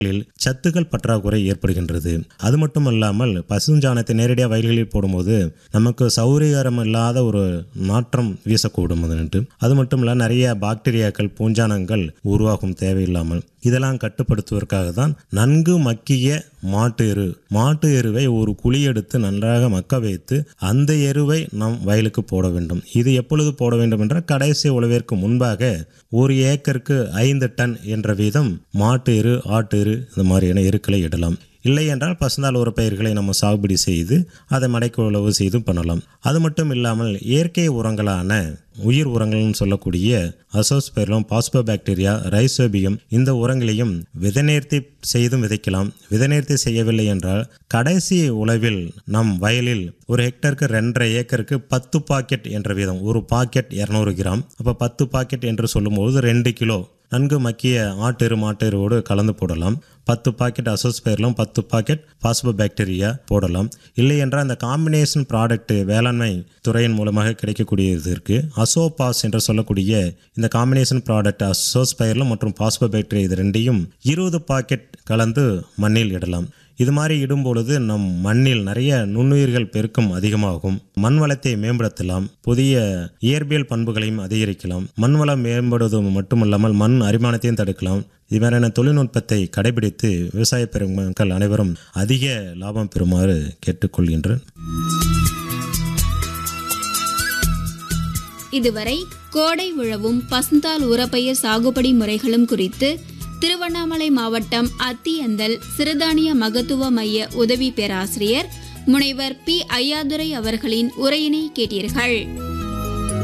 சத்துக்கள் பற்றாக்குறை ஏற்படுகின்றது அது மட்டும் இல்லாமல் பசுஞ்சாணத்தை நேரடியாக வயல்களில் போடும்போது நமக்கு சௌகரியம் இல்லாத ஒரு நாற்றம் வீசக்கூடும் அதுன்ட்டு அது மட்டும் இல்லை நிறைய பாக்டீரியாக்கள் பூஞ்சானங்கள் உருவாகும் தேவையில்லாமல் இதெல்லாம் கட்டுப்படுத்துவதற்காக தான் நன்கு மக்கிய மாட்டு எரு மாட்டு எருவை ஒரு குழி எடுத்து நன்றாக மக்க வைத்து அந்த எருவை நாம் வயலுக்கு போட வேண்டும் இது எப்பொழுது போட வேண்டும் என்றால் கடைசி உழவிற்கு முன்பாக ஒரு ஏக்கருக்கு ஐந்து டன் என்ற வீதம் மாட்டு எரு ஆட்டு எரு இந்த மாதிரியான எருக்களை இடலாம் இல்லை என்றால் பசுந்தாள் உர பயிர்களை நம்ம சாகுபடி செய்து அதை மடைக்கு உழவு செய்து பண்ணலாம் அது மட்டும் இல்லாமல் இயற்கை உரங்களான உயிர் உரங்கள்னு சொல்லக்கூடிய அசோஸ்பெர்லம் பாஸ்போபாக்டீரியா ரைசோபியம் இந்த உரங்களையும் விதைநேர்த்தி செய்தும் விதைக்கலாம் விதைநேர்த்தி செய்யவில்லை என்றால் கடைசி உழவில் நம் வயலில் ஒரு ஹெக்டருக்கு ரெண்டரை ஏக்கருக்கு பத்து பாக்கெட் என்ற வீதம் ஒரு பாக்கெட் இரநூறு கிராம் அப்போ பத்து பாக்கெட் என்று சொல்லும்போது ரெண்டு கிலோ நன்கு மக்கிய ஆட்டெரு மாட்டெருவோடு கலந்து போடலாம் பத்து பாக்கெட் அசோஸ்பெர்லம் பத்து பாக்கெட் பாஸ்போ பாக்டீரியா போடலாம் இல்லை என்றால் அந்த காம்பினேஷன் ப்ராடக்ட் வேளாண்மை துறையின் மூலமாக கிடைக்கக்கூடியது இருக்கு அசோபாஸ் என்று சொல்லக்கூடிய இந்த காம்பினேஷன் ப்ராடக்ட் அசோஸ்பைர்லம் மற்றும் பாஸ்போ பாக்டீரியா இது ரெண்டையும் இருபது பாக்கெட் கலந்து மண்ணில் இடலாம் இது மாதிரி இடும் பொழுது நம் மண்ணில் நிறைய நுண்ணுயிர்கள் பெருக்கம் அதிகமாகும் மண் வளத்தை மேம்படுத்தலாம் புதிய இயற்பியல் பண்புகளையும் அதிகரிக்கலாம் மண் வளம் மேம்படுவது மட்டுமல்லாமல் மண் அரிமானத்தையும் தடுக்கலாம் இது மாதிரியான தொழில்நுட்பத்தை கடைபிடித்து விவசாய பெருமக்கள் அனைவரும் அதிக லாபம் பெறுமாறு கேட்டுக்கொள்கின்றேன் இதுவரை கோடை உழவும் பசுந்தாள் உரப்பயிர் சாகுபடி முறைகளும் குறித்து திருவண்ணாமலை மாவட்டம் அத்தியந்தல் சிறுதானிய மகத்துவ மைய உதவி பேராசிரியர் முனைவர் பி ஐயாதுரை அவர்களின் உரையினை கேட்டீர்கள்